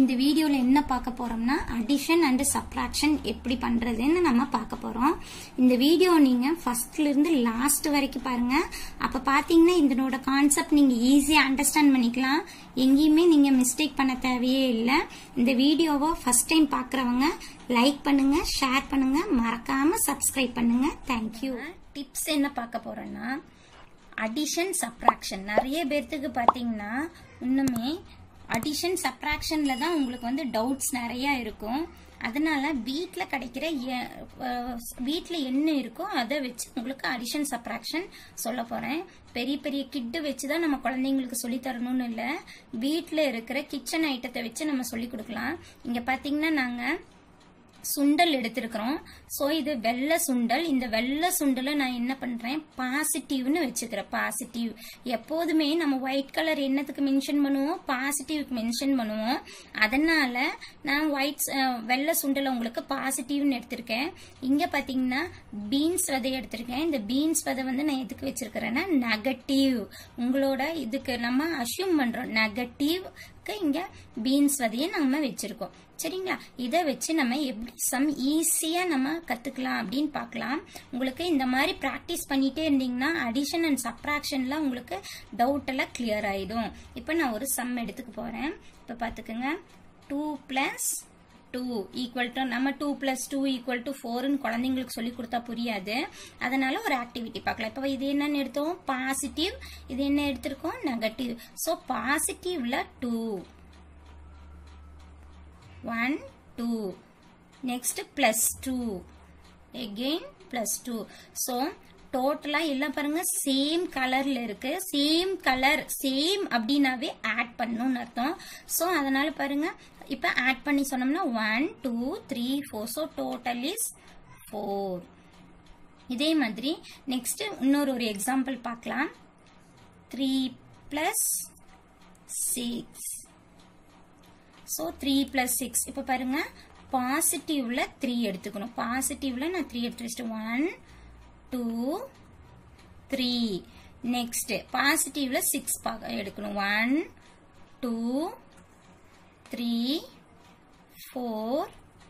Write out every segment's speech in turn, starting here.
இந்த வீடியோல என்ன பார்க்க போறோம்னா அடிஷன் அண்ட் சப்ராக்ஷன் எப்படி பண்றதுன்னு நம்ம பார்க்க போறோம் இந்த வீடியோ நீங்க ஃபர்ஸ்ட்ல இருந்து லாஸ்ட் வரைக்கும் பாருங்க அப்ப பாத்தீங்கன்னா இதனோட கான்செப்ட் நீங்க ஈஸியா அண்டர்ஸ்டாண்ட் பண்ணிக்கலாம் எங்கேயுமே நீங்க மிஸ்டேக் பண்ண தேவையே இல்லை இந்த வீடியோவை ஃபர்ஸ்ட் டைம் பாக்குறவங்க லைக் பண்ணுங்க ஷேர் பண்ணுங்க மறக்காம சப்ஸ்கிரைப் பண்ணுங்க தேங்க்யூ டிப்ஸ் என்ன பார்க்க போறேன்னா அடிஷன் சப்ராக்ஷன் நிறைய பேர்த்துக்கு பார்த்தீங்கன்னா இன்னுமே அடிஷன் சப்ராக்ஷன்ல தான் உங்களுக்கு வந்து டவுட்ஸ் நிறைய இருக்கும் அதனால வீட்டில் கிடைக்கிற வீட்டில் என்ன இருக்கோ அதை வச்சு உங்களுக்கு அடிஷன் சப்ராக்ஷன் சொல்ல போகிறேன் பெரிய பெரிய கிட்டு வச்சு தான் நம்ம குழந்தைங்களுக்கு சொல்லி தரணும்னு இல்லை வீட்டில் இருக்கிற கிச்சன் ஐட்டத்தை வச்சு நம்ம சொல்லி கொடுக்கலாம் இங்கே பார்த்தீங்கன்னா நாங்கள் சுண்டல் எடுத்திருக்கிறோம் ஸோ இது வெள்ளை சுண்டல் இந்த வெள்ளை சுண்டலை நான் என்ன பண்றேன் பாசிட்டிவ்னு வச்சுக்கிறேன் பாசிட்டிவ் எப்போதுமே நம்ம ஒயிட் கலர் என்னத்துக்கு மென்ஷன் பண்ணுவோம் பாசிட்டிவ்க்கு மென்ஷன் பண்ணுவோம் அதனால நான் ஒயிட் வெள்ளை சுண்டலை உங்களுக்கு பாசிட்டிவ்னு எடுத்திருக்கேன் இங்க பாத்தீங்கன்னா பீன்ஸ் விதை எடுத்திருக்கேன் இந்த பீன்ஸ் விதை வந்து நான் எதுக்கு வச்சிருக்கிறேன்னா நெகட்டிவ் உங்களோட இதுக்கு நம்ம அசியூம் பண்றோம் நெகட்டிவ் இங்க பீன்ஸ் விதையை நம்ம வச்சிருக்கோம் சரிங்களா இதை வச்சு நம்ம எப்படி சம் ஈஸியா நம்ம கத்துக்கலாம் அப்படின்னு பார்க்கலாம் உங்களுக்கு இந்த மாதிரி ப்ராக்டிஸ் பண்ணிட்டே இருந்தீங்கன்னா அடிஷன் அண்ட் சப்ராக்ஷன்ல உங்களுக்கு டவுட் எல்லாம் கிளியர் ஆயிடும் இப்போ நான் ஒரு சம் எடுத்துக்க போறேன் இப்போ பார்த்துக்கோங்க two plus two equal to நம்ம two plus two equal to ஃபோர்னு குழந்தைங்களுக்கு சொல்லி கொடுத்தா புரியாது அதனால ஒரு ஆக்டிவிட்டி பார்க்கலாம் இப்போ இது என்னன்னு எடுத்தோம் பாசிட்டிவ் இது என்ன எடுத்திருக்கோம் நெகட்டிவ் ஸோ பாசிட்டிவ்ல two one two next plus two again plus two so டோட்டலா எல்லாம் பாருங்க சேம் கலர்ல இருக்கு சேம் கலர் சேம் அப்படின்னாவே ஆட் பண்ணணும்னு அர்த்தம் ஸோ அதனால பாருங்க இப்ப ஆட் பண்ணி சொன்னோம்னா one two three four so total is four இதே மாதிரி நெக்ஸ்ட் இன்னொரு ஒரு எக்ஸாம்பிள் பார்க்கலாம் three plus six so three plus six இப்போ பாருங்க பாசிட்டிவ்ல த்ரீ எடுத்துக்கணும் பாசிட்டிவ்ல நான் த்ரீ எடுத்து வச்சுட்டு ஒன் டூ த்ரீ நெக்ஸ்ட் பாசிட்டிவ்ல சிக்ஸ் எடுக்கணும் one two three four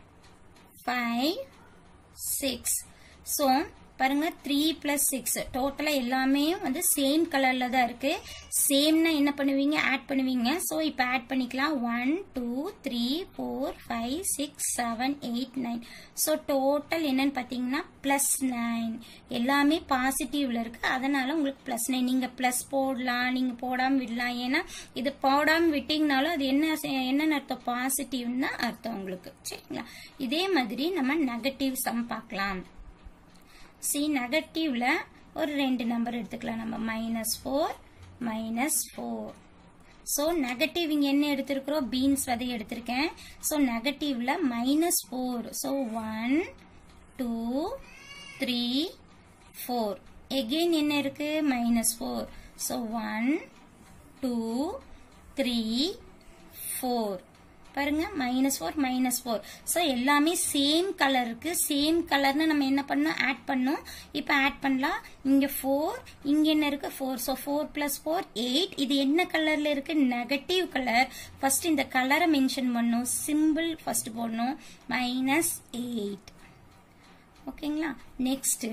five six so பாருங்க த்ரீ பிளஸ் சிக்ஸ் டோட்டலா எல்லாமே வந்து சேம் கலர்ல தான் இருக்கு சேம்னா என்ன பண்ணுவீங்க ஆட் பண்ணுவீங்க ஸோ இப்போ ஆட் பண்ணிக்கலாம் one two three four five six seven eight nine so total என்னன்னு பார்த்தீங்கன்னா பிளஸ் நைன் எல்லாமே பாசிட்டிவ்ல இருக்கு அதனால உங்களுக்கு பிளஸ் நைன் நீங்க பிளஸ் போடலாம் நீங்க போடாம விடலாம் ஏன்னா இது போடாம விட்டீங்கனாலும் அது என்ன என்னன்னு அர்த்தம் பாசிட்டிவ்னு அர்த்தம் உங்களுக்கு சரிங்களா இதே மாதிரி நம்ம நெகட்டிவ் சம் பார்க்கலாம் சி நெகட்டிவ்ல ஒரு ரெண்டு நம்பர் எடுத்துக்கலாம் நம்ம minus four minus four so negative இங்கே என்ன எடுத்திருக்கிறோம் பீன்ஸ் விதை எடுத்திருக்கேன் ஸோ நெகட்டிவ்ல minus four so one two three four again என்ன இருக்கு minus four so one two three four பாருங்க minus four minus four so எல்லாமே சேம் கலருக்கு சேம் கலர்னு நம்ம என்ன பண்ணோம் ஆட் பண்ணோம் இப்போ ஆட் பண்ணலாம் இங்கே ஃபோர் இங்கே என்ன இருக்கு four so four plus four eight இது என்ன கலர்ல இருக்கு நெகட்டிவ் கலர் ஃபர்ஸ்ட் இந்த கலரை மென்ஷன் பண்ணும் சிம்பிள் ஃபர்ஸ்ட் போடணும் மைனஸ் எயிட் ஓகேங்களா நெக்ஸ்ட்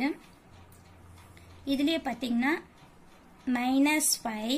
இதுலயே பார்த்தீங்கன்னா மைனஸ் ஃபைவ்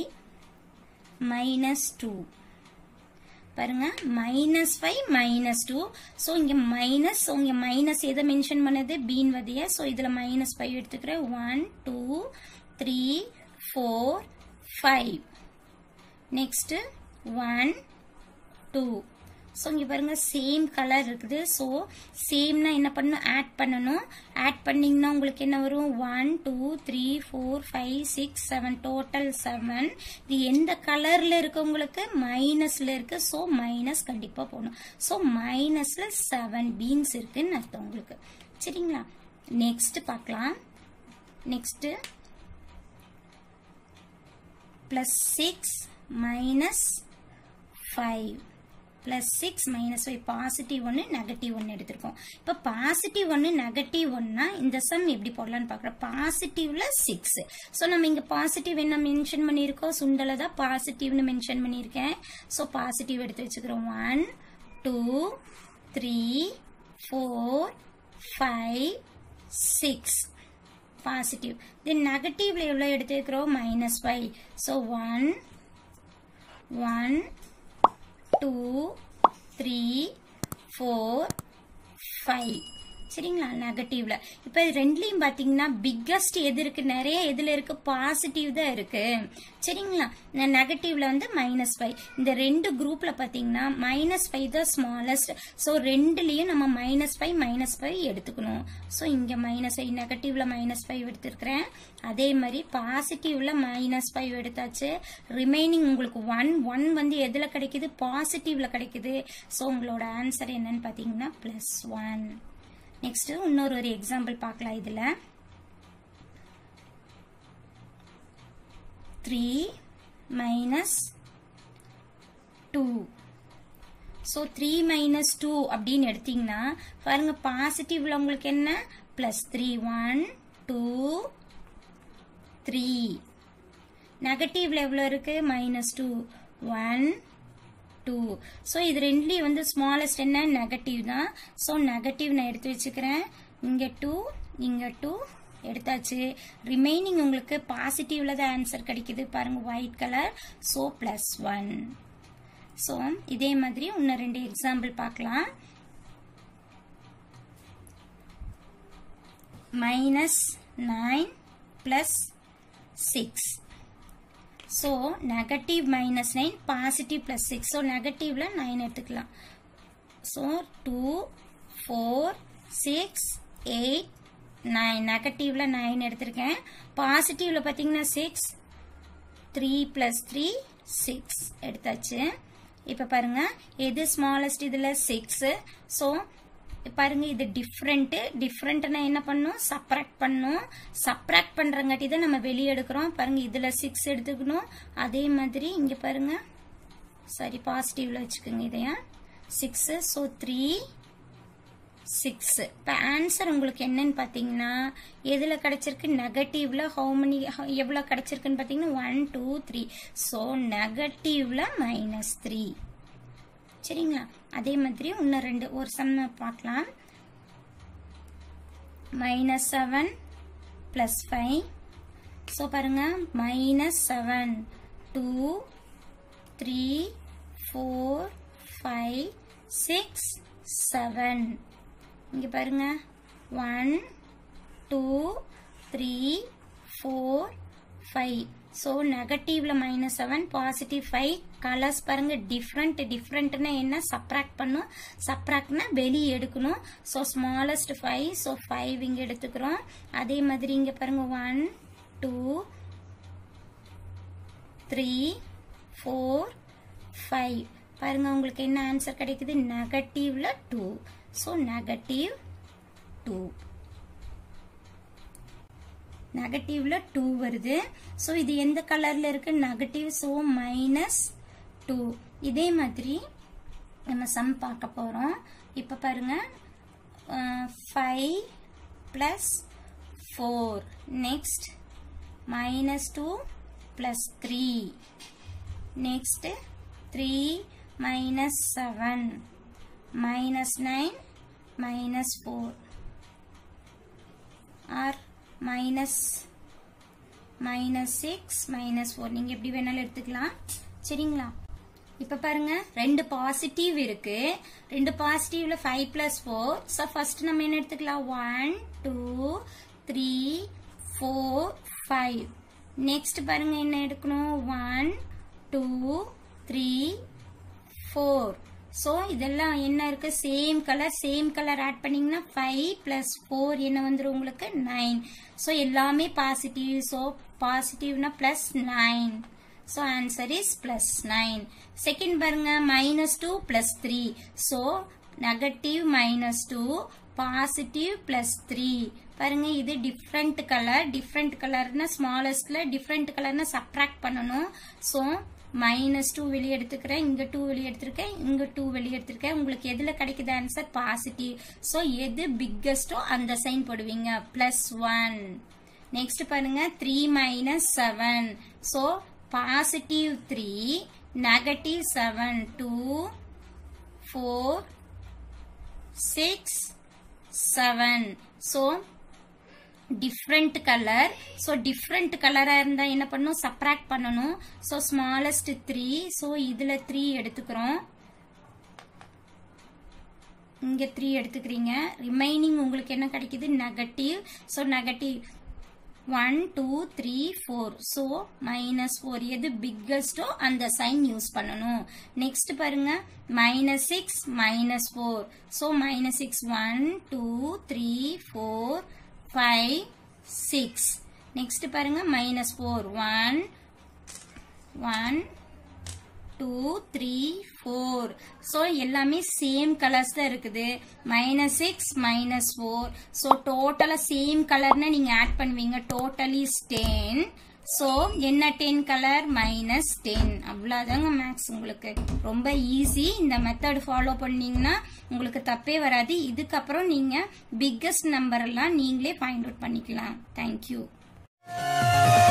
மைனஸ் டூ பாருங்க minus five minus two so இங்கே மைனஸ் ஸோ இங்கே மைனஸ் எதை மென்ஷன் பண்ணது பீன் வதைய ஸோ இதில் மைனஸ் ஃபைவ் எடுத்துக்கிறேன் one two three four five next one two so இங்கே பாருங்க சேம் கலர் இருக்குது ஸோ சேம்னா என்ன பண்ணணும் ஆட் பண்ணணும் ஆட் பண்ணிங்கன்னா உங்களுக்கு என்ன வரும் one two three four five six seven total seven இது எந்த கலரில் இருக்கு உங்களுக்கு மைனஸில் இருக்கு ஸோ மைனஸ் கண்டிப்பாக போகணும் ஸோ மைனஸில் செவன் பீன்ஸ் இருக்குன்னு அர்த்தம் உங்களுக்கு சரிங்களா நெக்ஸ்ட் பார்க்கலாம் next plus six minus five plus six minus five positive ஒன்று நெகட்டிவ் ஒன்று எடுத்திருக்கோம் இப்போ பாசிட்டிவ் ஒன்று நெகட்டிவ் ஒன்னா இந்த சம் எப்படி போடலாம்னு பார்க்குறோம் பாசிட்டிவ்ல சிக்ஸ் ஸோ நம்ம இங்கே பாசிட்டிவ் என்ன மென்ஷன் பண்ணியிருக்கோம் சுண்டலை தான் பாசிட்டிவ்னு மென்ஷன் பண்ணியிருக்கேன் ஸோ பாசிட்டிவ் எடுத்து வச்சுக்கிறோம் one two three four five six positive then நெகட்டிவ்ல எவ்வளோ எடுத்துக்கிறோம் minus five so one one two three four five சரிங்களா நெகட்டிவ்ல இப்போ ரெண்டுலையும் பார்த்தீங்கன்னா பிக்கஸ்ட் எது இருக்கு நிறைய எதுல இருக்கு பாசிட்டிவ் தான் இருக்கு சரிங்களா நெகட்டிவ்ல வந்து மைனஸ் ஃபைவ் இந்த ரெண்டு குரூப்ல பார்த்தீங்கன்னா மைனஸ் ஃபைவ் தான் ஸ்மாலஸ்ட் ஸோ ரெண்டுலையும் நம்ம மைனஸ் ஃபைவ் மைனஸ் ஃபைவ் எடுத்துக்கணும் ஸோ இங்க மைனஸ் ஃபைவ் நெகட்டிவ்ல மைனஸ் ஃபைவ் எடுத்திருக்கிறேன் அதே மாதிரி பாசிட்டிவ்ல மைனஸ் ஃபைவ் எடுத்தாச்சு ரிமைனிங் உங்களுக்கு ஒன் ஒன் வந்து எதுல கிடைக்குது பாசிட்டிவ்ல கிடைக்குது ஸோ உங்களோட ஆன்சர் என்னன்னு பார்த்தீங்கன்னா பிளஸ் ஒன் நெக்ஸ்ட் இன்னொரு ஒரு எக்ஸாம்பிள் பார்க்கலாம் இதுல three minus two so three minus two அப்படின்னு எடுத்தீங்கன்னா பாருங்க பாசிட்டிவ்ல உங்களுக்கு என்ன plus three one two three நெகட்டிவ்ல எவ்வளோ இருக்கு minus two one two so இது ரெண்டுலேயும் வந்து ஸ்மாலஸ்ட் என்ன நெகட்டிவ் தான் ஸோ நெகட்டிவ் நான் எடுத்து வச்சுக்கிறேன் இங்கே டூ இங்கே டூ எடுத்தாச்சு ரிமைனிங் உங்களுக்கு பாசிட்டிவ்ல தான் ஆன்சர் கிடைக்குது பாருங்க white colour so plus one so இதே மாதிரி இன்னும் ரெண்டு எக்ஸாம்பிள் பார்க்கலாம் minus nine plus six so negative minus nine positive plus six so நெகட்டிவ்ல நைன் எடுத்துக்கலாம் so two four six eight nine நெகட்டிவ்ல நைன் எடுத்திருக்கேன் பாசிட்டிவ்ல பார்த்தீங்கன்னா six three plus three six எடுத்தாச்சு இப்போ பாருங்க எது ஸ்மாலஸ்ட் இதில் சிக்ஸ் ஸோ பாருங்க இது டிஃப்ரெண்ட் டிஃப்ரெண்ட்னா என்ன பண்ணும் சப்ராக்ட் பண்ணும் சப்ராக்ட் பண்றங்காட்டி தான் நம்ம வெளியே எடுக்கிறோம் பாருங்க இதுல சிக்ஸ் எடுத்துக்கணும் அதே மாதிரி இங்க பாருங்க சரி பாசிட்டிவ்ல வச்சுக்கோங்க இதையா சிக்ஸ் ஸோ த்ரீ சிக்ஸ் இப்போ ஆன்சர் உங்களுக்கு என்னன்னு பார்த்தீங்கன்னா எதில் கிடைச்சிருக்கு நெகட்டிவ்ல ஹவு many எவ்வளோ கிடைச்சிருக்குன்னு பார்த்தீங்கன்னா ஒன் டூ த்ரீ ஸோ நெகட்டிவ்ல மைனஸ் த்ரீ சரிங்களா அதே மாதிரி இன்னும் ரெண்டு ஒரு சம் பார்க்கலாம் minus seven plus five so பாருங்க minus seven two three four five six seven இங்கே பாருங்க one two three four five so நெகட்டிவ்ல minus seven positive five colours பாருங்க டிஃப்ரெண்ட் டிஃப்ரெண்ட்னா என்ன சப்ராக்ட் பண்ணும் சப்ராக்ட்னா வெளியே எடுக்கணும் so smallest five so five இங்கே எடுத்துக்கிறோம் அதே மாதிரி இங்கே பாருங்க one two three four five பாருங்க உங்களுக்கு என்ன ஆன்சர் கிடைக்குது நெகட்டிவ்ல டூ ஸோ நெகட்டிவ் டூ நெகட்டிவ்ல டூ வருது ஸோ இது எந்த கலர்ல இருக்கு நெகட்டிவ் ஸோ மைனஸ் டூ இதே மாதிரி நம்ம சம் பார்க்க போறோம் இப்போ பாருங்க five plus four next minus two plus three next three minus seven minus nine minus four or minus minus six minus four நீங்கள் எப்படி வேணாலும் எடுத்துக்கலாம் சரிங்களா இப்போ பாருங்க ரெண்டு பாசிட்டிவ் இருக்கு ரெண்டு பாசிட்டிவ்ல five plus four so first நம்ம என்ன எடுத்துக்கலாம் one two three four five next பாருங்க என்ன எடுக்கணும் one two three four so இதெல்லாம் என்ன இருக்கு same colour same colour add பண்ணீங்கன்னா ஃபைவ் பிளஸ் ஃபோர் என்ன வந்துடும் உங்களுக்கு நைன் ஸோ எல்லாமே பாசிட்டிவ் ஸோ பாசிட்டிவ்னா plus nine so answer is plus nine second பாருங்க minus two plus three so negative minus two positive plus three பாருங்க இது different colour different கலர்னா ஸ்மாலஸ்ட்ல டிஃப்ரெண்ட் கலர்னா சப்ராக்ட் பண்ணணும் ஸோ மைனஸ் டூ வெளியே எடுத்துக்கிறேன் இங்க டூ வெளியே எடுத்திருக்கேன் இங்க டூ வெளியே எடுத்திருக்கேன் உங்களுக்கு எதுல கிடைக்குது ஆன்சர் பாசிட்டிவ் ஸோ எது பிக்கஸ்டோ அந்த சைன் போடுவீங்க பிளஸ் ஒன் நெக்ஸ்ட் பாருங்க three minus seven so positive three negative seven two four six seven so different colour so different கலராக இருந்தால் என்ன பண்ணணும் சப்ராக்ட் பண்ணணும் ஸோ ஸ்மாலஸ்ட் த்ரீ ஸோ இதில் த்ரீ எடுத்துக்கிறோம் இங்கே த்ரீ எடுத்துக்கிறீங்க ரிமைனிங் உங்களுக்கு என்ன கிடைக்குது negative so negative one two three four so minus four எது பிக்கஸ்டோ அந்த சைன் யூஸ் பண்ணணும் நெக்ஸ்ட் பாருங்க minus six minus four so minus six one two three four five six next பாருங்க minus four one one two three four so எல்லாமே same colours தான் இருக்குது minus six minus four so டோட்டலாக same கலர்னு நீங்கள் add பண்ணுவீங்க totally ten so என்ன ten colour minus ten அவ்வளோதாங்க மேக்ஸ் உங்களுக்கு ரொம்ப ஈஸி இந்த மெத்தட் ஃபாலோ பண்ணீங்கன்னா உங்களுக்கு தப்பே வராது இதுக்கப்புறம் நீங்கள் பிக்கஸ்ட் நம்பர் எல்லாம் நீங்களே ஃபைண்ட் அவுட் பண்ணிக்கலாம் தேங்க்யூ